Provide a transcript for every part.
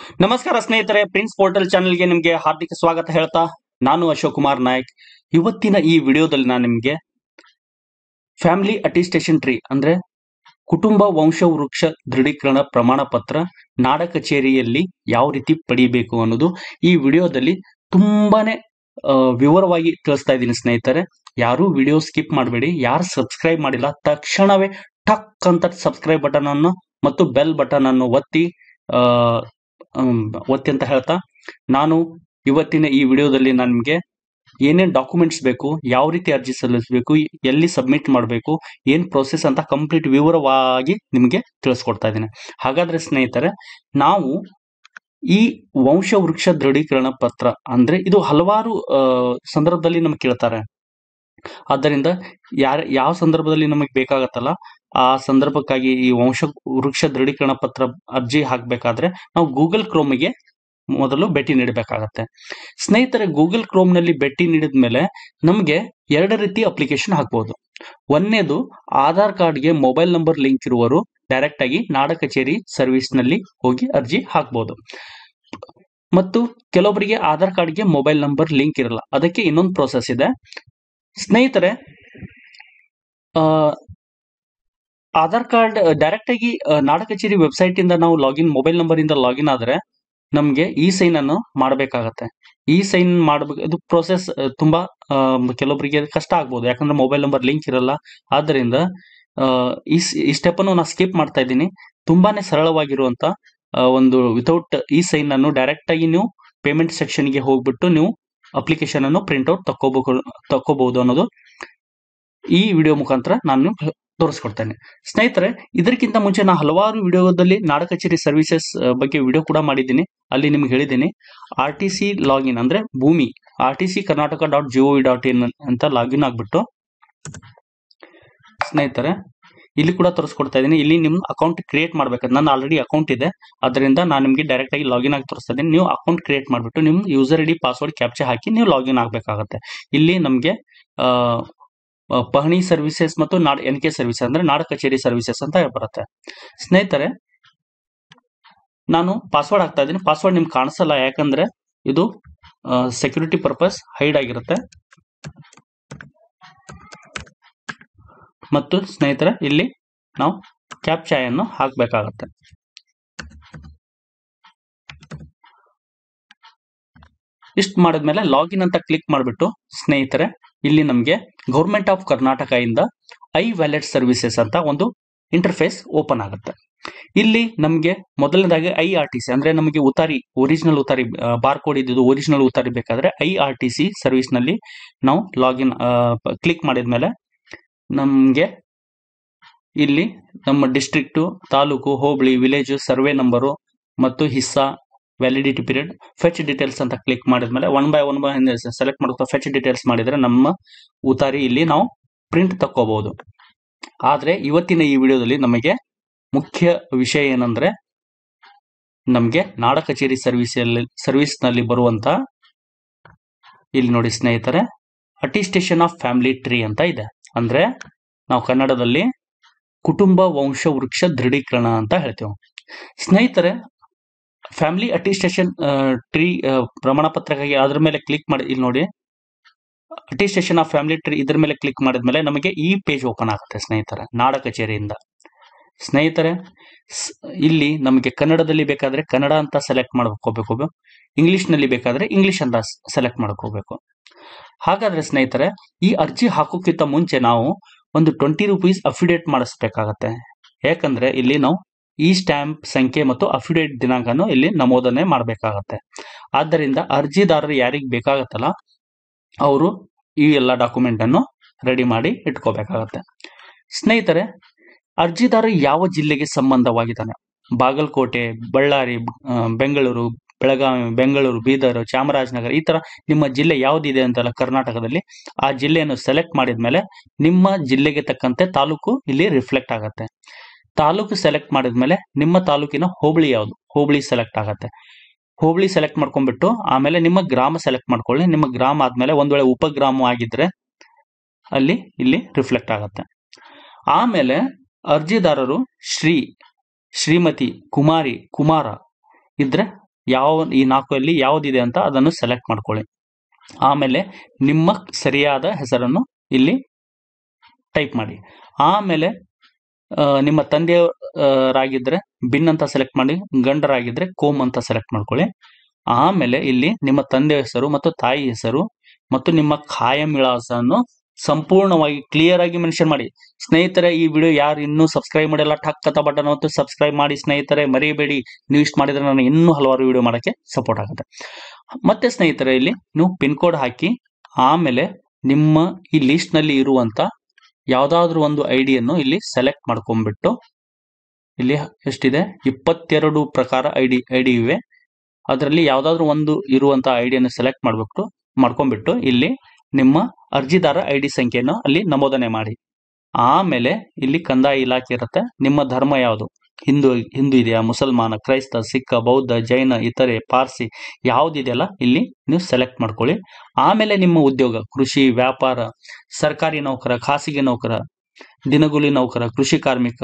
ನಮಸ್ಕಾರ ಸ್ನೇಹಿತರೆ prince portal ಚಾನೆಲ್ಗೆ ನಿಮಗೆ ಹಾರ್ದಿಕ ಸ್ವಾಗತ ಹೇಳ್ತಾ ನಾನು ಅಶೋಕ್ ಕುಮಾರ್ ನಾಯಕ್ ಇವತ್ತಿನ ಈ ವಿಡಿಯೋದಲ್ಲಿ ನಾನು ನಿಮಗೆ ಫ್ಯಾಮಿಲಿ ಅಟಿಸ್ಟೇಷನ್ ಟ್ರೀ ಅಂದ್ರೆ ಕುಟುಂಬ ವಂಶ ವೃಕ್ಷ ದೃಢೀಕರಣ ಪ್ರಮಾಣ ಪತ್ರ ನಾಡ ಕಚೇರಿಯಲ್ಲಿ ಯಾವ ರೀತಿ ಪಡಿಬೇಕು ಅನ್ನೋದು ಈ ವಿಡಿಯೋದಲ್ಲಿ ತುಂಬಾನೇ ಆ, ವಿವರವಾಗಿ ತಿಳಿಸ್ತಾ ಇದ್ದೀನಿ ಸ್ನೇಹಿತರೆ ಯಾರು ವಿಡಿಯೋ ಸ್ಕಿಪ್ ಮಾಡಬೇಡಿ ಯಾರು ಸಬ್ಸ್ಕ್ರೈಬ್ ಮಾಡಿಲ್ಲ ತಕ್ಷಣವೇ ಟಕ್ ಅಂತ ಸಬ್ಸ್ಕ್ರೈಬ್ ಬಟನ್ ಅನ್ನು ಮತ್ತು ಬೆಲ್ ಬಟನ್ ಅನ್ನು ಒತ್ತಿ ಆ, ಅಮ್, ಒತ್ತಿ ಅಂತ ಹೇಳ್ತಾ ನಾನು ಇವತ್ತಿನ ಈ ವಿಡಿಯೋದಲ್ಲಿ ನಾನು ನಿಮಗೆ ಏನೇನ್ ಡಾಕ್ಯುಮೆಂಟ್ಸ್ ಬೇಕು ಯಾವ ರೀತಿ ಅರ್ಜಿ ಸಲ್ಲಿಸಬೇಕು ಎಲ್ಲಿ ಸಬ್ಮಿಟ್ ಮಾಡಬೇಕು ಏನ್ ಪ್ರೊಸೆಸ್ ಅಂತ ಕಂಪ್ಲೀಟ್ ವಿವರವಾಗಿ ನಿಮಗೆ ತಿಳಿಸ್ಕೊಡ್ತಾ ಇದ್ದೀನಿ ಹಾಗಾದ್ರೆ ಸ್ನೇಹಿತರೆ ನಾವು ಈ ವಂಶ ವೃಕ್ಷ ದೃಢೀಕರಣ ಪತ್ರ ಅಂದ್ರೆ ಇದು ಹಲವಾರು ಆ, ಸಂದರ್ಭದಲ್ಲಿ ನಮ್ಗೆ ಕೇಳ್ತಾರೆ ಆದ್ದರಿಂದ ಯಾರ ಯಾವ ಸಂದರ್ಭದಲ್ಲಿ ನಮಗೆ ಬೇಕಾಗತ್ತಲ್ಲ ಆ ಸಂದರ್ಭಕ್ಕಾಗಿ ಈ ವಂಶ ವೃಕ್ಷ ದೃಢೀಕರಣ ಪತ್ರ ಅರ್ಜಿ ಹಾಕ್ಬೇಕಾದ್ರೆ ನಾವು ಗೂಗಲ್ ಕ್ರೋಮಿಗೆ ಮೊದಲು ಭೇಟಿ ನೀಡಬೇಕಾಗತ್ತೆ ಸ್ನೇಹಿತರೆ ಗೂಗಲ್ ಕ್ರೋಮ್ ನಲ್ಲಿ ಭೇಟಿ ನೀಡಿದ ಮೇಲೆ ನಮಗೆ ಎರಡು ರೀತಿ ಅಪ್ಲಿಕೇಶನ್ ಹಾಕ್ಬೋದು ಒಂದನೇದು ಆಧಾರ್ ಕಾರ್ಡ್ಗೆ ಮೊಬೈಲ್ ನಂಬರ್ ಲಿಂಕ್ ಇರುವವರು ಡೈರೆಕ್ಟ್ ಆಗಿ ನಾಡ ಕಚೇರಿ ಸರ್ವಿಸ್ ನಲ್ಲಿ ಹೋಗಿ ಅರ್ಜಿ ಹಾಕ್ಬೋದು ಮತ್ತು ಕೆಲವೊಬ್ಬರಿಗೆ ಆಧಾರ್ ಕಾರ್ಡ್ಗೆ ಮೊಬೈಲ್ ನಂಬರ್ ಲಿಂಕ್ ಇರಲ್ಲ ಅದಕ್ಕೆ ಇನ್ನೊಂದು ಪ್ರೋಸೆಸ್ ಇದೆ ಸ್ನೇಹಿತರೆ ಆ, ಆಧಾರ್ ಕಾರ್ಡ್ ಡೈರೆಕ್ಟ್ ಆಗಿ ಆ, ನಾಡ ಕಚೇರಿ ವೆಬ್ಸೈಟ್ ಇಂದ ನಾವು ಲಾಗಿನ್ ಮೊಬೈಲ್ ನಂಬರ್ ಇಂದ ಲಾಗಿನ್ ಆದ್ರೆ ನಮ್ಗೆ ಈ ಸೈನ್ ಅನ್ನು ಮಾಡಬೇಕಾಗತ್ತೆ ಈ ಸೈನ್ ಮಾಡಬೇಕು ಇದು ಪ್ರೋಸೆಸ್ ತುಂಬಾ ಆ, ಕೆಲವೊಬ್ಬರಿಗೆ ಕಷ್ಟ ಆಗ್ಬೋದು ಯಾಕಂದ್ರೆ ಮೊಬೈಲ್ ನಂಬರ್ ಲಿಂಕ್ ಇರಲ್ಲ ಆದ್ದರಿಂದ ಆ, ಈ ಸ್- ಈ ಸ್ಟೆಪ್ ಅನ್ನು ನಾನು ಸ್ಕಿಪ್ ಮಾಡ್ತಾ ಇದ್ದೀನಿ ತುಂಬಾನೇ ಸರಳವಾಗಿರುವಂತ ಆ, ಒಂದು ವಿತೌಟ್ ಈ ಸೈನ್ ಅನ್ನು ಡೈರೆಕ್ಟ್ ಆಗಿ ನೀವು ಪೇಮೆಂಟ್ ಸೆಕ್ಷನ್ ಗೆ ಹೋಗ್ಬಿಟ್ಟು ನೀವು ಅಪ್ಲಿಕೇಶನ್ ಅನ್ನು ಪ್ರಿಂಟ್ ಔಟ್ ತಕ್ಕೋಬೇಕು ತಕ್ಕೋಬಹುದು ಅನ್ನೋದು ಈ ವಿಡಿಯೋ ಮುಖಾಂತರ ನಾನು ನಿಮ್ಗೆ ತೋರಿಸ್ಕೊಡ್ತೇನೆ ಸ್ನೇಹಿತರೆ ಇದಕ್ಕಿಂತ ಮುಂಚೆ ನಾನು ಹಲವಾರು ವಿಡಿಯೋದಲ್ಲಿ ನಾಡ ಕಚೇರಿ ಸರ್ವಿಸಸ್ ಬಗ್ಗೆ ವಿಡಿಯೋ ಕೂಡ ಮಾಡಿದ್ದೀನಿ ಅಲ್ಲಿ ನಿಮ್ಗೆ ಹೇಳಿದ್ದೀನಿ ಆರ್ ಟಿ ಸಿ ಲಾಗಿನ್ ಅಂದ್ರೆ Bhoomi R T C Karnataka dot gov dot in ಅಂತ ಲಾಗಿನ್ ಆಗ್ಬಿಟ್ಟು ಸ್ನೇಹಿತರೆ ಇಲ್ಲಿ ಕೂಡ ತೋರಿಸ್ಕೊಡ್ತಾ ಇದ್ದೀನಿ ಇಲ್ಲಿ ನಿಮ್ ಅಕೌಂಟ್ ಕ್ರಿಯೇಟ್ ಮಾಡ್ಬೇಕಾದ್ರೆ ನನ್ನ ಆಲ್ರೆಡಿ ಅಕೌಂಟ್ ಇದೆ ಅದರಿಂದ ನಾನು ನಿಮಗೆ ಡೈರೆಕ್ಟ್ ಆಗಿ ಲಾಗಿನ್ ಆಗಿ ತೋರಿಸ್ತಾ ಇದ್ದೀನಿ ನೀವು ಅಕೌಂಟ್ ಕ್ರಿಯೇಟ್ ಮಾಡಿಬಿಟ್ಟು ನಿಮ್ಮ ಯೂಸರ್ ಐಡಿ ಪಾಸ್ವರ್ಡ್ ಕ್ಯಾಪ್ಚರ್ ಹಾಕಿ ನೀವು ಲಾಗಿನ್ ಆಗಬೇಕಾಗತ್ತೆ ಇಲ್ಲಿ ನಮಗೆ ಪಹಣಿ ಸರ್ವಿಸಸ್ ಮತ್ತು ನಾಡ್ ಎನ್ ಕೆ ಸರ್ವಿಸ್ ಅಂದ್ರೆ ನಾಡ ಕಚೇರಿ ಸರ್ವಿಸಸ್ ಅಂತ ಬರುತ್ತೆ ಸ್ನೇಹಿತರೆ ನಾನು ಪಾಸ್ವರ್ಡ್ ಹಾಕ್ತಾ ಇದ್ದೀನಿ ಪಾಸ್ವರ್ಡ್ ನಿಮ್ಗೆ ಕಾಣಿಸಲ್ಲ ಯಾಕಂದ್ರೆ ಇದು ಸೆಕ್ಯೂರಿಟಿ ಪರ್ಪಸ್ ಹೈಡ್ ಆಗಿರುತ್ತೆ ಮತ್ತು ಸ್ನೇಹಿತರೆ ಇಲ್ಲಿ ನಾವು ಕ್ಯಾಪ್ಚಾಯನ್ನು ಹಾಕಬೇಕಾಗತ್ತೆ ಇಷ್ಟು ಮಾಡಿದ್ಮೇಲೆ ಲಾಗಿನ್ ಅಂತ ಕ್ಲಿಕ್ ಮಾಡಿಬಿಟ್ಟು ಸ್ನೇಹಿತರೆ ಇಲ್ಲಿ ನಮಗೆ ಗೌರ್ಮೆಂಟ್ ಆಫ್ ಕರ್ನಾಟಕ ಇಂದ ಐ ವ್ಯಾಲೆಟ್ ಸರ್ವಿಸಸ್ ಅಂತ ಒಂದು ಇಂಟರ್ಫೇಸ್ ಓಪನ್ ಆಗುತ್ತೆ ಇಲ್ಲಿ ನಮಗೆ ಮೊದಲನೇದಾಗಿ ಐ ಆರ್ ಟಿ ಸಿ ಅಂದ್ರೆ ನಮಗೆ ಉತಾರಿ ಒರಿಜಿನಲ್ ಉತಾರಿ ಬಾರ್ ಕೋಡ್ ಇದ್ದು ಒರಿಜಿನಲ್ ಉತಾರಿ ಬೇಕಾದ್ರೆ I R T C service ನಲ್ಲಿ ನಾವು ಲಾಗಿನ್ ಕ್ಲಿಕ್ ಮಾಡಿದ್ಮೇಲೆ ನಮಗೆ ಇಲ್ಲಿ ನಮ್ಮ district taluk hobli village survey number ಮತ್ತು ಹಿಸ್ಸಾ ವ್ಯಾಲಿಡಿಟಿ ಪೀರಿಯಡ್ ಫೆಚ್ ಡೀಟೇಲ್ಸ್ ಅಂತ ಕ್ಲಿಕ್ ಮಾಡಿದ್ಮೇಲೆ one by one by select ಮಾಡ್ತಾ ಫೆಚ್ ಡೀಟೇಲ್ಸ್ ಮಾಡಿದ್ರೆ ನಮ್ಮ ಉತಾರಿ ಇಲ್ಲಿ ನಾವು ಪ್ರಿಂಟ್ ತಕ್ಕೋಬಹುದು ಆದ್ರೆ ಇವತ್ತಿನ ಈ ವಿಡಿಯೋದಲ್ಲಿ ನಮಗೆ ಮುಖ್ಯ ವಿಷಯ ಏನಂದ್ರೆ ನಮಗೆ ನಾಡ ಕಚೇರಿ ಸರ್ವಿಸ್ ಸರ್ವಿಸ್ ನಲ್ಲಿ ಬರುವಂತ ಇಲ್ಲಿ ನೋಡಿ ಸ್ನೇಹಿತರೆ ಅಟಿಸ್ಟೇಷನ್ ಆಫ್ ಫ್ಯಾಮಿಲಿ ಟ್ರೀ ಅಂತ ಇದೆ ಅಂದ್ರೆ ನಾವು ಕನ್ನಡದಲ್ಲಿ ಕುಟುಂಬ ವಂಶ ವೃಕ್ಷ ದೃಢೀಕರಣ ಅಂತ ಹೇಳ್ತೇವೆ ಸ್ನೇಹಿತರೆ ಫ್ಯಾಮಿಲಿ ಅಟಿಸ್ಟೇಷನ್ ಟ್ರೀ ಪ್ರಮಾಣ ಪತ್ರಕ್ಕಾಗಿ ಅದ್ರ ಮೇಲೆ ಕ್ಲಿಕ್ ಮಾಡಿ ಇಲ್ಲಿ ನೋಡಿ ಅಟಿಸ್ಟೇಷನ್ ಆಫ್ ಫ್ಯಾಮಿಲಿ ಟ್ರೀ ಇದ್ರ ಮೇಲೆ ಕ್ಲಿಕ್ ಮಾಡಿದ್ಮೇಲೆ ನಮಗೆ ಈ ಪೇಜ್ ಓಪನ್ ಆಗುತ್ತೆ ಸ್ನೇಹಿತರೆ ನಾಡ ಕಚೇರಿಯಿಂದ ಸ್ನೇಹಿತರೆ ಸ್- ಇಲ್ಲಿ ನಮಗೆ ಕನ್ನಡದಲ್ಲಿ ಬೇಕಾದ್ರೆ ಕನ್ನಡ ಅಂತ ಸೆಲೆಕ್ಟ್ ಮಾಡ್ಕೋಬೇಕು ಇಂಗ್ಲಿಷ್ ನಲ್ಲಿ ಬೇಕಾದ್ರೆ ಇಂಗ್ಲಿಷ್ ಅಂತ ಸೆಲೆಕ್ಟ್ ಮಾಡ್ಕೋಬೇಕು ಹಾಗಾದ್ರೆ ಸ್ನೇಹಿತರೆ ಈ ಅರ್ಜಿ ಹಾಕೋಕ್ಕಿಂತ ಮುಂಚೆ ನಾವು ಒಂದು ಟ್ವೆಂಟಿ ರುಪೀಸ್ ಅಫಿಡೇಟ್ ಮಾಡಿಸ್ಬೇಕಾಗತ್ತೆ ಯಾಕಂದ್ರೆ ಇಲ್ಲಿ ನಾವು ಈ ಸ್ಟ್ಯಾಂಪ್ ಸಂಖ್ಯೆ ಮತ್ತು ಅಫಿಡೇಟ್ ದಿನಾಂಕನು ಇಲ್ಲಿ ನಮೂದನೆ ಮಾಡಬೇಕಾಗತ್ತೆ ಆದ್ದರಿಂದ ಅರ್ಜಿದಾರರು ಯಾರಿಗೆ ಬೇಕಾಗತ್ತಲ್ಲ ಅವರು ಈ ಎಲ್ಲ ಡಾಕ್ಯುಮೆಂಟ್ ಅನ್ನು ರೆಡಿ ಮಾಡಿ ಇಟ್ಕೋಬೇಕಾಗತ್ತೆ ಸ್ನೇಹಿತರೆ ಅರ್ಜಿದಾರ ಯಾವ ಜಿಲ್ಲೆಗೆ ಸಂಬಂಧವಾಗಿದ್ದಾನೆ ಬಾಗಲಕೋಟೆ ಬಳ್ಳಾರಿ ಆ, ಬೆಂಗಳೂರು ಬೆಳಗಾವಿ ಬೆಂಗಳೂರು ಬೀದರ್ ಚಾಮರಾಜನಗರ ಈ ತರ ನಿಮ್ಮ ಜಿಲ್ಲೆ ಯಾವ್ದಿದೆ ಅಂತಲ್ಲ ಕರ್ನಾಟಕದಲ್ಲಿ ಆ ಜಿಲ್ಲೆಯನ್ನು ಸೆಲೆಕ್ಟ್ ಮಾಡಿದ್ಮೇಲೆ ನಿಮ್ಮ ಜಿಲ್ಲೆಗೆ ತಕ್ಕಂತೆ ತಾಲೂಕು ಇಲ್ಲಿ ರಿಫ್ಲೆಕ್ಟ್ ಆಗತ್ತೆ ತಾಲೂಕು ಸೆಲೆಕ್ಟ್ ಮಾಡಿದ್ಮೇಲೆ ನಿಮ್ಮ ತಾಲೂಕಿನ ಹೋಬಳಿ ಯಾವುದು ಹೋಬಳಿ ಸೆಲೆಕ್ಟ್ ಆಗತ್ತೆ ಹೋಬಳಿ ಸೆಲೆಕ್ಟ್ ಮಾಡ್ಕೊಂಡ್ಬಿಟ್ಟು ಆಮೇಲೆ ನಿಮ್ಮ ಗ್ರಾಮ ಸೆಲೆಕ್ಟ್ ಮಾಡ್ಕೊಳ್ಳಿ ನಿಮ್ಮ ಗ್ರಾಮ ಆದ್ಮೇಲೆ ಒಂದ್ ವೇಳೆ ಉಪಗ್ರಾಮ ಆಗಿದ್ರೆ ಅಲ್ಲಿ ಇಲ್ಲಿ ರಿಫ್ಲೆಕ್ಟ್ ಆಗತ್ತೆ ಆಮೇಲೆ ಅರ್ಜಿದಾರರು ಶ್ರೀ ಶ್ರೀಮತಿ ಕುಮಾರಿ ಕುಮಾರ ಇದ್ರೆ ಯಾವ ಈ ನಾಲ್ಕಲ್ಲಿ ಯಾವುದಿದೆ ಅಂತ ಅದನ್ನು ಸೆಲೆಕ್ಟ್ ಮಾಡ್ಕೊಳ್ಳಿ ಆಮೇಲೆ ನಿಮ್ಮ ಸರಿಯಾದ ಹೆಸರನ್ನು ಇಲ್ಲಿ ಟೈಪ್ ಮಾಡಿ ಆಮೇಲೆ ಆ, ನಿಮ್ಮ ತಂದೆಯವರಾಗಿದ್ರೆ ಬಿನ್ ಅಂತ ಸೆಲೆಕ್ಟ್ ಮಾಡಿ ಗಂಡರಾಗಿದ್ರೆ ಕೋಮ್ ಅಂತ ಸೆಲೆಕ್ಟ್ ಮಾಡ್ಕೊಳ್ಳಿ ಆಮೇಲೆ ಇಲ್ಲಿ ನಿಮ್ಮ ತಂದೆ ಹೆಸರು ಮತ್ತು ತಾಯಿ ಹೆಸರು ಮತ್ತು ನಿಮ್ಮ ಖಾಯಂ ವಿಳಾಸವನ್ನು ಸಂಪೂರ್ಣವಾಗಿ ಕ್ಲಿಯರ್ ಆಗಿ ಮೆನ್ಷನ್ ಮಾಡಿ ಸ್ನೇಹಿತರೆ ಈ ವಿಡಿಯೋ ಯಾರು ಇನ್ನೂ ಸಬ್ಸ್ಕ್ರೈಬ್ ಮಾಡಿಲ್ಲ ಟಕ್ ಅಂತ ಬಟನ್ ಮತ್ತು ಸಬ್ಸ್ಕ್ರೈಬ್ ಮಾಡಿ ಸ್ನೇಹಿತರೆ ಮರಿಬೇಡಿ ನೀವು ಇಷ್ಟು ಮಾಡಿದ್ರೆ ನಾನು ಇನ್ನೂ ಹಲವಾರು ವಿಡಿಯೋ ಮಾಡೋಕ್ಕೆ ಸಪೋರ್ಟ್ ಆಗುತ್ತೆ ಮತ್ತೆ ಸ್ನೇಹಿತರೆ ಇಲ್ಲಿ ನೀವು ಪಿನ್ ಕೋಡ್ ಹಾಕಿ ಆಮೇಲೆ ನಿಮ್ಮ ಈ ಲಿಸ್ಟ್ ನಲ್ಲಿ ಇರುವಂತ ಯಾವ್ದಾದ್ರು ಒಂದು ಐಡಿಯನ್ನು ಇಲ್ಲಿ ಸೆಲೆಕ್ಟ್ ಮಾಡ್ಕೊಂಡ್ಬಿಟ್ಟು ಇಲ್ಲಿ ಎಷ್ಟಿದೆ ಇಪ್ಪತ್ತೆರಡು ಪ್ರಕಾರ ಐಡಿ ಐಡಿ ಇವೆ ಅದರಲ್ಲಿ ಯಾವ್ದಾದ್ರು ಒಂದು ಇರುವಂತ ಐಡಿಯನ್ನು ಸೆಲೆಕ್ಟ್ ಮಾಡ್ಬಿಟ್ಟು ಮಾಡ್ಕೊಂಡ್ಬಿಟ್ಟು ಇಲ್ಲಿ ನಿಮ್ಮ ಅರ್ಜಿದಾರ ಐಡಿ ಸಂಖ್ಯೆಯನ್ನು ಅಲ್ಲಿ ನಮೂದನೆ ಮಾಡಿ ಆಮೇಲೆ ಇಲ್ಲಿ ಕಂದಾಯ ಇಲಾಖೆ ಇರುತ್ತೆ ನಿಮ್ಮ ಧರ್ಮ ಯಾವುದು ಹಿಂದೂ ಹಿಂದೂ ಇದೆಯಾ ಮುಸಲ್ಮಾನ ಕ್ರೈಸ್ತ ಸಿಖ್ ಬೌದ್ಧ ಜೈನ ಇತರೆ ಪಾರ್ಸಿ ಯಾವ್ದಿದೆಯಲ್ಲ ಇಲ್ಲಿ ನೀವು ಸೆಲೆಕ್ಟ್ ಮಾಡ್ಕೊಳ್ಳಿ ಆಮೇಲೆ ನಿಮ್ಮ ಉದ್ಯೋಗ ಕೃಷಿ ವ್ಯಾಪಾರ ಸರ್ಕಾರಿ ನೌಕರ ಖಾಸಗಿ ನೌಕರ ದಿನಗೂಲಿ ನೌಕರ ಕೃಷಿ ಕಾರ್ಮಿಕ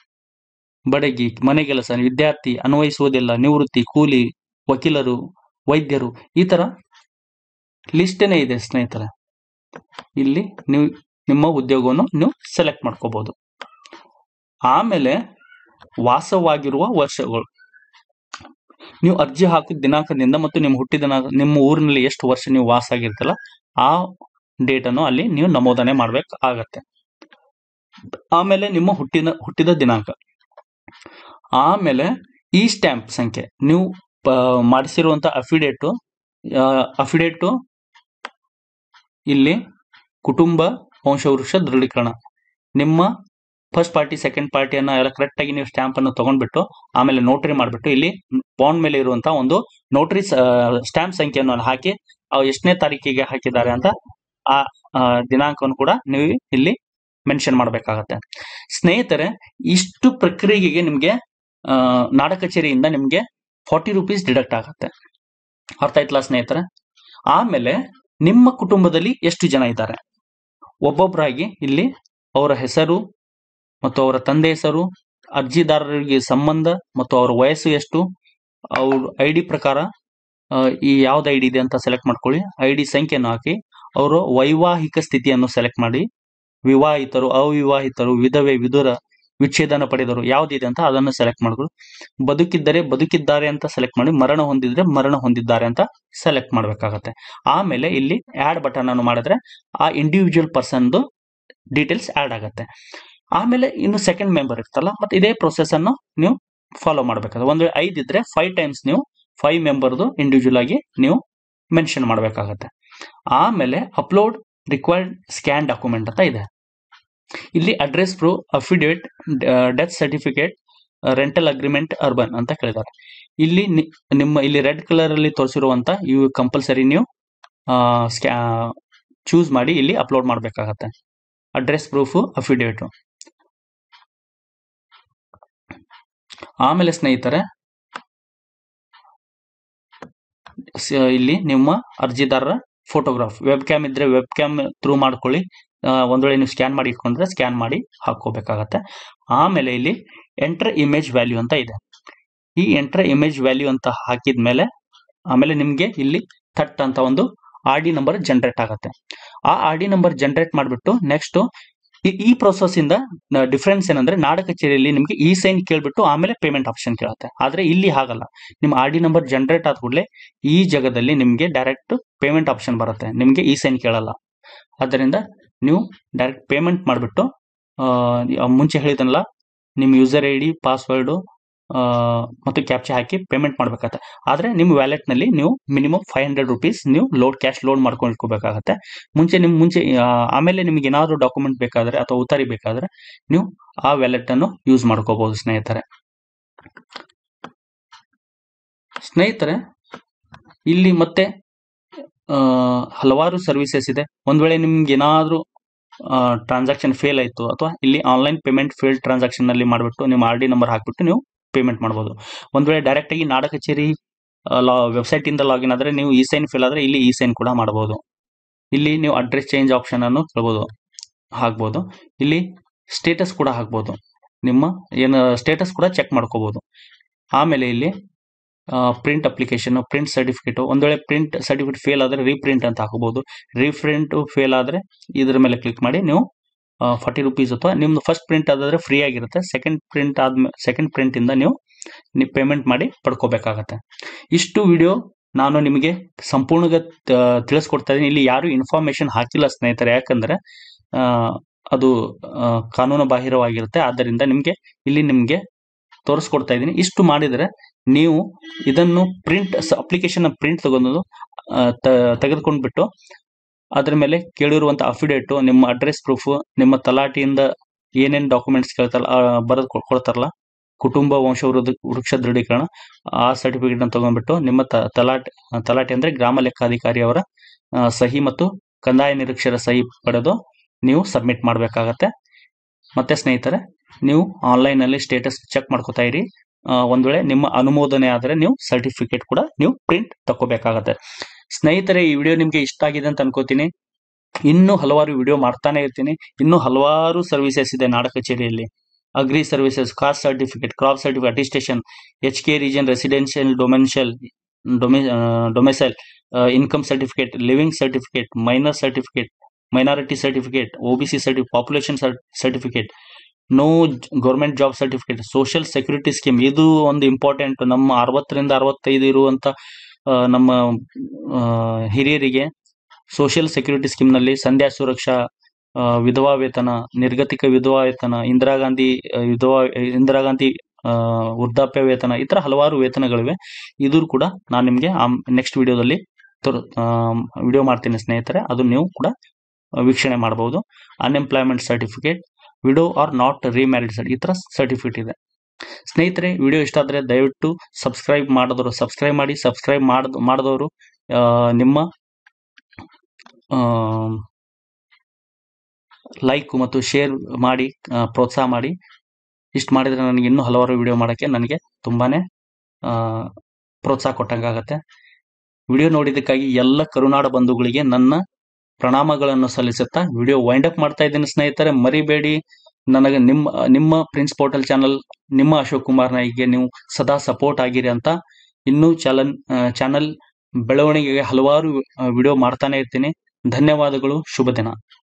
ಬಡಗಿ ಮನೆ ಕೆಲಸ ವಿದ್ಯಾರ್ಥಿ ಅನ್ವಯಿಸುವುದಿಲ್ಲ ನಿವೃತ್ತಿ ಕೂಲಿ ವಕೀಲರು ವೈದ್ಯರು ಈ ತರ ಲಿಸ್ಟೇನೆ ಇದೆ ಸ್ನೇಹಿತರೆ ಇಲ್ಲಿ ನೀವು ನಿಮ್ಮ ಉದ್ಯೋಗವನ್ನು ನೀವು ಸೆಲೆಕ್ಟ್ ಮಾಡ್ಕೋಬಹುದು ಆಮೇಲೆ ವಾಸವಾಗಿರುವ ವರ್ಷಗಳು ನೀವು ಅರ್ಜಿ ಹಾಕಿದ ದಿನಾಂಕದಿಂದ ಮತ್ತು ನಿಮ್ಮ ಹುಟ್ಟಿದ ದಿನಾಂಕ ನಿಮ್ಮ ಊರಿನಲ್ಲಿ ಎಷ್ಟು ವರ್ಷ ನೀವು ವಾಸ ಆಗಿರ್ತಲ್ಲ ಆ ಡೇಟ್ ಅನ್ನು ಅಲ್ಲಿ ನೀವು ನಮೂದನೆ ಮಾಡ್ಬೇಕು ಆಗತ್ತೆ ಆಮೇಲೆ ನಿಮ್ಮ ಹುಟ್ಟಿದ ಹುಟ್ಟಿದ ದಿನಾಂಕ ಆಮೇಲೆ ಈ ಸ್ಟ್ಯಾಂಪ್ ಸಂಖ್ಯೆ ನೀವು ಪ- ಮಾಡಿಸಿರುವಂತ ಅಫಿಡೇಟು ಅಫಿಡೇಟು ಇಲ್ಲಿ ಕುಟುಂಬ ವಂಶವೃಕ್ಷ ದೃಢೀಕರಣ ನಿಮ್ಮ ಫಸ್ಟ್ ಪಾರ್ಟಿ ಸೆಕೆಂಡ್ ಪಾರ್ಟಿಯನ್ನ ಎಲ್ಲ ಕರೆಕ್ಟ್ ಆಗಿ ನೀವು ಸ್ಟ್ಯಾಂಪ್ ಅನ್ನು ತಗೊಂಡ್ಬಿಟ್ಟು ಆಮೇಲೆ ನೋಟರಿ ಮಾಡಿಬಿಟ್ಟು ಇಲ್ಲಿ ಬಾಂಡ್ ಮೇಲೆ ಇರುವಂತ ಒಂದು ನೋಟರಿ ಸ್ಟ್ಯಾಂಪ್ ಸಂಖ್ಯೆಯನ್ನು ಅಲ್ಲಿ ಹಾಕಿ ಅವು ಎಷ್ಟನೇ ತಾರೀಕಿಗೆ ಹಾಕಿದ್ದಾರೆ ಅಂತ ಆ ಆ, ದಿನಾಂಕವನ್ನು ಕೂಡ ನೀವು ಇಲ್ಲಿ ಮೆನ್ಷನ್ ಮಾಡಬೇಕಾಗತ್ತೆ ಸ್ನೇಹಿತರೆ ಇಷ್ಟು ಪ್ರಕ್ರಿಯೆಗೆ ನಿಮ್ಗೆ ಆ, ನಾಡ ಕಚೇರಿಯಿಂದ ನಿಮ್ಗೆ ಫಾರ್ಟಿ ರುಪೀಸ್ ಡಿಡಕ್ಟ್ ಆಗುತ್ತೆ ಅರ್ಥ ಆಯ್ತಲ್ಲ ಸ್ನೇಹಿತರೆ ಆಮೇಲೆ ನಿಮ್ಮ ಕುಟುಂಬದಲ್ಲಿ ಎಷ್ಟು ಜನ ಇದ್ದಾರೆ ಒಬ್ಬೊಬ್ಬರಾಗಿ ಇಲ್ಲಿ ಅವರ ಹೆಸರು ಮತ್ತು ಅವರ ತಂದೆ ಹೆಸರು ಅರ್ಜಿದಾರರಿಗೆ ಸಂಬಂಧ ಮತ್ತು ಅವರ ವಯಸ್ಸು ಎಷ್ಟು ಅವ್ರ ಐ ಡಿ ಪ್ರಕಾರ ಆ, ಈ ಯಾವ್ದು ಐ ಡಿ ಇದೆ ಅಂತ ಸೆಲೆಕ್ಟ್ ಮಾಡ್ಕೊಳ್ಳಿ ಐ ಡಿ ಸಂಖ್ಯೆಯನ್ನು ಹಾಕಿ ಅವರ ವೈವಾಹಿಕ ಸ್ಥಿತಿಯನ್ನು ಸೆಲೆಕ್ಟ್ ಮಾಡಿ ವಿವಾಹಿತರು ಅವಿವಾಹಿತರು ವಿಧವೆ ವಿದುರ ವಿಚ್ಛೇದನ ಪಡೆದರು ಯಾವ್ದಿದೆ ಅಂತ ಅದನ್ನು ಸೆಲೆಕ್ಟ್ ಮಾಡ್ಕೊಳ್ಳಿ ಬದುಕಿದ್ದರೆ ಬದುಕಿದ್ದಾರೆ ಅಂತ ಸೆಲೆಕ್ಟ್ ಮಾಡಿ ಮರಣ ಹೊಂದಿದ್ರೆ ಮರಣ ಹೊಂದಿದ್ದಾರೆ ಅಂತ ಸೆಲೆಕ್ಟ್ ಮಾಡ್ಬೇಕಾಗತ್ತೆ ಆಮೇಲೆ ಇಲ್ಲಿ ಆಡ್ ಬಟನ್ ಅನ್ನು ಮಾಡಿದ್ರೆ ಆ ಇಂಡಿವಿಜುವಲ್ ಪರ್ಸನ್ದು ಡೀಟೇಲ್ಸ್ ಆಡ್ ಆಗುತ್ತೆ ಆಮೇಲೆ ಇನ್ನು ಸೆಕೆಂಡ್ ಮೆಂಬರ್ ಇರ್ತಲ್ಲ ಮತ್ತೆ ಇದೇ ಪ್ರೊಸೆಸ್ ಅನ್ನು ನೀವು ಫಾಲೋ ಮಾಡ್ಬೇಕಾಗುತ್ತೆ ಒಂದ್ ವೇಳೆ ಐದ್ ಇದ್ರೆ ಫೈವ್ ಟೈಮ್ಸ್ ನೀವು ಫೈವ್ ಮೆಂಬರ್ದು ಇಂಡಿವಿಜುವಲ್ ಆಗಿ ನೀವು ಮೆನ್ಷನ್ ಮಾಡಬೇಕಾಗತ್ತೆ ಆಮೇಲೆ ಅಪ್ಲೋಡ್ ರಿಕ್ವೈರ್ಡ್ ಸ್ಕ್ಯಾನ್ ಡಾಕ್ಯುಮೆಂಟ್ ಅಂತ ಇದೆ ಇಲ್ಲಿ address proof affidavit death certificate rental agreement urban ಅಂತ ಕೇಳಿದ್ದಾರೆ ಇಲ್ಲಿ ನಿ- ನಿಮ್ಮ ಇಲ್ಲಿ ರೆಡ್ ಕಲರ್ ಅಲ್ಲಿ ತೋರಿಸಿರುವಂತ ಇವು ಕಂಪಲ್ಸರಿ ನೀವು ಸ್ಕ್ಯಾ ಚೂಸ್ ಮಾಡಿ ಇಲ್ಲಿ ಅಪ್ಲೋಡ್ ಮಾಡಬೇಕಾಗತ್ತೆ ಅಡ್ರೆಸ್ ಪ್ರೂಫ್ ಅಫಿಡೇವಿಟ್ ಆಮೇಲೆ ಸ್ನೇಹಿತರೆ ಸ- ಇಲ್ಲಿ ನಿಮ್ಮ ಅರ್ಜಿದಾರರ ಫೋಟೋಗ್ರಾಫ್ ವೆಬ್ ಕ್ಯಾಮ್ ಇದ್ರೆ ವೆಬ್ ಕ್ಯಾಮ್ ಥ್ರೂ ಮಾಡ್ಕೊಳ್ಳಿ ಆ, ಒಂದ್ ವೇಳೆ ನೀವು ಸ್ಕ್ಯಾನ್ ಮಾಡಿ ಇಟ್ಕೊಂಡ್ರೆ ಸ್ಕ್ಯಾನ್ ಮಾಡಿ ಹಾಕೋಬೇಕಾಗತ್ತೆ ಆಮೇಲೆ ಇಲ್ಲಿ ಎಂಟರ್ ಇಮೇಜ್ ವ್ಯಾಲ್ಯೂ ಅಂತ ಇದೆ ಈ ಎಂಟರ್ ಇಮೇಜ್ ವ್ಯಾಲ್ಯೂ ಅಂತ ಹಾಕಿದ್ಮೇಲೆ ಆಮೇಲೆ ನಿಮ್ಗೆ ಇಲ್ಲಿ ಥಟ್ ಅಂತ ಒಂದು ಆರ್ ಡಿ ನಂಬರ್ ಜನರೇಟ್ ಆಗುತ್ತೆ ಆ ಆರ್ ಡಿ ನಂಬರ್ ಜನರೇಟ್ ಮಾಡಿಬಿಟ್ಟು ನೆಕ್ಸ್ಟ್ ಈ ಪ್ರೊಸೆಸ್ ಇಂದ ಡಿಫ್ರೆನ್ಸ್ ಏನಂದ್ರೆ ನಾಡ ಕಚೇರಿಯಲ್ಲಿ ನಿಮ್ಗೆ ಈ ಸೈನ್ ಕೇಳ್ಬಿಟ್ಟು ಆಮೇಲೆ ಪೇಮೆಂಟ್ ಆಪ್ಷನ್ ಕೇಳುತ್ತೆ ಆದ್ರೆ ಇಲ್ಲಿ ಹಾಗಲ್ಲ ನಿಮ್ಮ ಆರ್ ಡಿ ನಂಬರ್ ಜನರೇಟ್ ಆದ ಕೂಡಲೇ ಈ ಜಾಗದಲ್ಲಿ ನಿಮ್ಗೆ ಡೈರೆಕ್ಟ್ ಪೇಮೆಂಟ್ ಆಪ್ಷನ್ ಬರುತ್ತೆ ನಿಮ್ಗೆ ಈ ಸೈನ್ ಕೇಳಲ್ಲ ಆದ್ದರಿಂದ ನೀವು ಡೈರೆಕ್ಟ್ ಪೇಮೆಂಟ್ ಮಾಡಿಬಿಟ್ಟು ಮುಂಚೆ ಹೇಳಿದನಲ್ಲ ನಿಮ್ಮ ಯೂಸರ್ ಐ ಡಿ ಪಾಸ್ವರ್ಡು ಮತ್ತು ಕ್ಯಾಪ್ಚಾ ಹಾಕಿ ಪೇಮೆಂಟ್ ಮಾಡ್ಬೇಕಾಗತ್ತೆ ಆದ್ರೆ ನಿಮ್ಮ ವ್ಯಾಲೆಟ್ ನಲ್ಲಿ ನೀವು ಮಿನಿಮಮ್ ಫೈವ್ ಹಂಡ್ರೆಡ್ ರುಪೀಸ್ ನೀವು ಲೋಡ್ ಕ್ಯಾಶ್ ಲೋಡ್ ಮಾಡ್ಕೊಂಡು ಇಟ್ಕೋಬೇಕಾಗತ್ತೆ ಮುಂಚೆ ನಿಮ್ ಮುಂಚೆ ಆ, ಆಮೇಲೆ ನಿಮ್ಗೆ ಏನಾದ್ರು ಡಾಕ್ಯುಮೆಂಟ್ ಬೇಕಾದ್ರೆ ಅಥವಾ ಉತ್ತಾರಿ ಬೇಕಾದ್ರೆ ನೀವು ಆ ವ್ಯಾಲೆಟ್ ಅನ್ನು ಯೂಸ್ ಮಾಡ್ಕೋಬಹುದು ಸ್ನೇಹಿತರೆ ಸ್ನೇಹಿತರೆ ಇಲ್ಲಿ ಮತ್ತೆ ಆ, ಹಲವಾರು ಸರ್ವಿಸಸ್ ಇದೆ ಒಂದ್ ವೇಳೆ ನಿಮ್ಗೆ ಏನಾದ್ರೂ ಟ್ರಾನ್ಸಾಕ್ಷನ್ ಫೇಲ್ ಆಯ್ತು ಅಥವಾ ಇಲ್ಲಿ ಆನ್ಲೈನ್ ಪೇಮೆಂಟ್ ಫೇಲ್ ಟ್ರಾನ್ಸಾಕ್ಷನ್ ನಲ್ಲಿ ಮಾಡಿಬಿಟ್ಟು ನಿಮ್ಮ ಆರ್ ಡಿ ನಂಬರ್ ಹಾಕ್ಬಿಟ್ಟು ನೀವು ಪೇಮೆಂಟ್ ಮಾಡಬಹುದು ಒಂದ್ ವೇಳೆ ಡೈರೆಕ್ಟ್ ಆಗಿ ನಾಡ ಕಚೇರಿ ವೆಬ್ಸೈಟ್ ಇಂದ ಲಾಗಿನ್ ಆದ್ರೆ ನೀವು ಈ ಸೈನ್ ಫೇಲ್ ಆದ್ರೆ ಇಲ್ಲಿ ಈ ಸೈನ್ ಕೂಡ ಮಾಡಬಹುದು ಇಲ್ಲಿ ನೀವು ಅಡ್ರೆಸ್ ಚೇಂಜ್ ಆಪ್ಷನ್ ಅನ್ನು ಕೇಳಬಹುದು ಹಾಕ್ಬೋದು ಇಲ್ಲಿ ಸ್ಟೇಟಸ್ ಕೂಡ ಹಾಕ್ಬೋದು ನಿಮ್ಮ ಏನು ಸ್ಟೇಟಸ್ ಕೂಡ ಚೆಕ್ ಮಾಡ್ಕೋಬಹುದು ಆಮೇಲೆ ಇಲ್ಲಿ ಪ್ರಿಂಟ್ ಅಪ್ಲಿಕೇಶನ್ ಪ್ರಿಂಟ್ ಸರ್ಟಿಫಿಕೇಟ್ ಒಂದ್ ವೇಳೆ ಪ್ರಿಂಟ್ ಸರ್ಟಿಫಿಕೇಟ್ ಫೇಲ್ ಆದ್ರೆ ರೀಪ್ರಿಂಟ್ ಅಂತ ಹಾಕಬಹುದು ರೀಪ್ರಿಂಟ್ ಫೇಲ್ ಆದ್ರೆ ಇದ್ರ ಮೇಲೆ ಕ್ಲಿಕ್ ಮಾಡಿ ನೀವು ಫಾರ್ಟಿ ರುಪೀಸ್ ಅಥವಾ ನಿಮ್ದು ಫಸ್ಟ್ ಪ್ರಿಂಟ್ ಆದಾದ್ರೆ ಫ್ರೀ ಆಗಿರುತ್ತೆ ಸೆಕೆಂಡ್ ಪ್ರಿಂಟ್ ಆದ್ಮೇಲೆ ಸೆಕೆಂಡ್ ಪ್ರಿಂಟ್ ಇಂದ ನೀವು ನೀವು ಪೇಮೆಂಟ್ ಮಾಡಿ ಪಡ್ಕೋಬೇಕಾಗತ್ತೆ ಇಷ್ಟು ವಿಡಿಯೋ ನಾನು ನಿಮಗೆ ಸಂಪೂರ್ಣ ತಿಳಿಸ್ಕೊಡ್ತಾ ಇದ್ದೀನಿ ಇಲ್ಲಿ ಯಾರು ಇನ್ಫಾರ್ಮೇಶನ್ ಹಾಕಿಲ್ಲ ಸ್ನೇಹಿತರೆ ಯಾಕಂದ್ರೆ ಆ, ಅದು ಆ, ಕಾನೂನು ಬಾಹಿರವಾಗಿರುತ್ತೆ ಆದ್ದರಿಂದ ನಿಮ್ಗೆ ಇಲ್ಲಿ ನಿಮ್ಗೆ ತೋರಿಸ್ಕೊಡ್ತಾ ಇದ್ದೀನಿ ಇಷ್ಟು ಮಾಡಿದ್ರೆ ನೀವು ಇದನ್ನು ಪ್ರಿಂಟ್ ಅಪ್ಲಿಕೇಶನ್ ಪ್ರಿಂಟ್ ತಗೊಂಡು ಆ, ತ- ತೆಗೆದುಕೊಂಡ್ಬಿಟ್ಟು ಅದ್ರ ಮೇಲೆ ಕೇಳಿರುವಂತ ಅಫಿಡೇಟ್ ನಿಮ್ಮ ಅಡ್ರೆಸ್ ಪ್ರೂಫ್ ನಿಮ್ಮ ತಲಾಟಿಯಿಂದ ಏನೇನ್ ಡಾಕ್ಯುಮೆಂಟ್ಸ್ ಕೇಳ್ತಾರಲ್ಲ ಬರೆದು ಕೊಡ್ತಾರಲ್ಲ ಕುಟುಂಬ ವಂಶ ವೃದ್ಧ- ವೃಕ್ಷ ದೃಢೀಕರಣ ಆ ಸರ್ಟಿಫಿಕೇಟ್ ಅನ್ನು ತಗೊಂಡ್ಬಿಟ್ಟು ನಿಮ್ಮ ತ- ತಲಾಟೆ ತಲಾಟೆ ಅಂದ್ರೆ ಗ್ರಾಮ ಲೆಕ್ಕಾಧಿಕಾರಿ ಅವರ ಆ, ಸಹಿ ಮತ್ತು ಕಂದಾಯ ನಿರೀಕ್ಷರ ಸಹಿ ಪಡೆದು ನೀವು ಸಬ್ಮಿಟ್ ಮಾಡಬೇಕಾಗತ್ತೆ ಮತ್ತೆ ಸ್ನೇಹಿತರೆ ನೀವು ಆನ್ಲೈನ್ ಅಲ್ಲಿ ಸ್ಟೇಟಸ್ ಚೆಕ್ ಮಾಡ್ಕೋತಾ ಇರಿ ಆ, ಒಂದ್ ವೇಳೆ ನಿಮ್ಮ ಅನುಮೋದನೆ ಆದ್ರೆ ನೀವು ಸರ್ಟಿಫಿಕೇಟ್ ಕೂಡ ನೀವು ಪ್ರಿಂಟ್ ತಗೋಬೇಕಾಗತ್ತೆ ಸ್ನೇಹಿತರೆ ಈ ವಿಡಿಯೋ ನಿಮ್ಗೆ ಇಷ್ಟ ಆಗಿದೆ ಅಂತ ಅನ್ಕೋತೀನಿ ಇನ್ನೂ ಹಲವಾರು ವಿಡಿಯೋ ಮಾಡ್ತಾನೆ ಇರ್ತೀನಿ ಇನ್ನೂ ಹಲವಾರು ಸರ್ವಿಸಸ್ ಇದೆ ನಾಡ ಕಚೇರಿಯಲ್ಲಿ agri services caste certificate crop certificate attestation H K region residential ಡೊಮೆನ್ಷಿಯಲ್ domicile income certificate living certificate minor certificate minority certificate OBC ಸರ್ಟಿ population certificate no government job certificate social security scheme ಇದು ಒಂದು important ನಮ್ಮ ಅರವತ್ತರಿಂದ ಅರವತ್ತೈದು ಇರುವಂತ ಆ, ನಮ್ಮ ಆ, ಹಿರಿಯರಿಗೆ ಸೋಷಿಯಲ್ ಸೆಕ್ಯೂರಿಟಿ ಸ್ಕೀಮ್ ನಲ್ಲಿ ಸಂಧ್ಯಾ ಸುರಕ್ಷಾ ಆ, ವಿಧವಾ ವೇತನ ನಿರ್ಗತಿಕ ವಿಧವಾ ವೇತನ ಇಂದಿರಾ ಗಾಂಧಿ ಆ, ವಿಧವಾ ಇಂದಿರಾ ಗಾಂಧಿ ಆ, ವೃದ್ಧಾಪ್ಯ ವೇತನ ಈ ತರ ಹಲವಾರು ವೇತನಗಳಿವೆ ಇದು ಕೂಡ ನಾನು ನಿಮ್ಗೆ ನೆಕ್ಸ್ಟ್ ವಿಡಿಯೋದಲ್ಲಿ ವಿಡಿಯೋ ಮಾಡ್ತೀನಿ ಸ್ನೇಹಿತರೆ ಅದು ನೀವು ಕೂಡ ವೀಕ್ಷಣೆ ಮಾಡಬಹುದು unemployment certificate widow or not remarried ಈ ತರ ಸರ್ಟಿಫಿಕೇಟ್ ಇದೆ ಸ್ನೇಹಿತರೆ ವಿಡಿಯೋ ಇಷ್ಟ ಆದ್ರೆ ದಯವಿಟ್ಟು ಸಬ್ಸ್ಕ್ರೈಬ್ ಮಾಡಿದವರು ಸಬ್ಸ್ಕ್ರೈಬ್ ಮಾಡಿ ಸಬ್ಸ್ಕ್ರೈಬ್ ಮಾಡ್ ಮಾಡಿದವರು ನಿಮ್ಮ ಲೈಕ್ ಮತ್ತು ಶೇರ್ ಮಾಡಿ ಆ, ಪ್ರೋತ್ಸಾಹ ಮಾಡಿ ಇಷ್ಟು ಮಾಡಿದ್ರೆ ನನಗೆ ಇನ್ನೂ ಹಲವಾರು ವಿಡಿಯೋ ಮಾಡೋಕ್ಕೆ ನನಗೆ ತುಂಬಾನೇ ಆ, ಪ್ರೋತ್ಸಾಹ ಕೊಟ್ಟಂಗಾಗತ್ತೆ ವಿಡಿಯೋ ನೋಡಿದ್ದಕ್ಕಾಗಿ ಎಲ್ಲ ಕರುನಾಡ ಬಂಧುಗಳಿಗೆ ನನ್ನ ಪ್ರಣಾಮಗಳನ್ನು ಸಲ್ಲಿಸುತ್ತಾ ವಿಡಿಯೋ ವೈಂಡ್ ಅಪ್ ಮಾಡ್ತಾ ಇದ್ದೀನಿ ಸ್ನೇಹಿತರೆ ಮರಿಬೇಡಿ ನನಗೆ ನಿಮ್ಮ ನಿಮ್ಮ ಪ್ರಿನ್ಸ್ ಪೋರ್ಟಲ್ ಚಾನಲ್ ನಿಮ್ಮ ಅಶೋಕ್ ಕುಮಾರ್ ನಾಯ್ಗೆ ನೀವು ಸದಾ ಸಪೋರ್ಟ್ ಆಗಿರಿ ಅಂತ ಇನ್ನೂ ಚಾಲನ್ ಚಾನಲ್ ಬೆಳವಣಿಗೆಗೆ ಹಲವಾರು ವಿಡಿಯೋ ಮಾಡ್ತಾನೆ ಇರ್ತೀನಿ ಧನ್ಯವಾದಗಳು ಶುಭ ದಿನ